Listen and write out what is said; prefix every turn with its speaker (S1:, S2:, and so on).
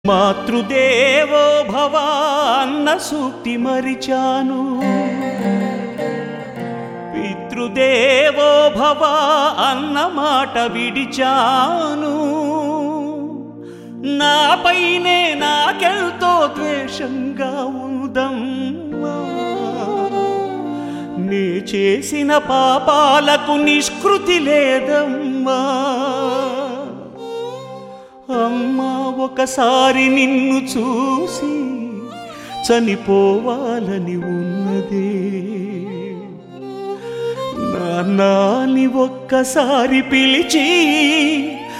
S1: మాతృదేవో భవ అన్న సూక్తి మరిచాను పితృదేవో భవ అన్న మాట విడిచాను నాపైనే నాకెంతో ద్వేషంగా ఉందమ్మా నే చేసిన పాపాలకు నిష్కృతి లేదమ్మా అమ్మా ఒకసారి నిన్ను చూసి చనిపోవాలని ఉన్నదే నాన్నాని ఒక్కసారి పిలిచి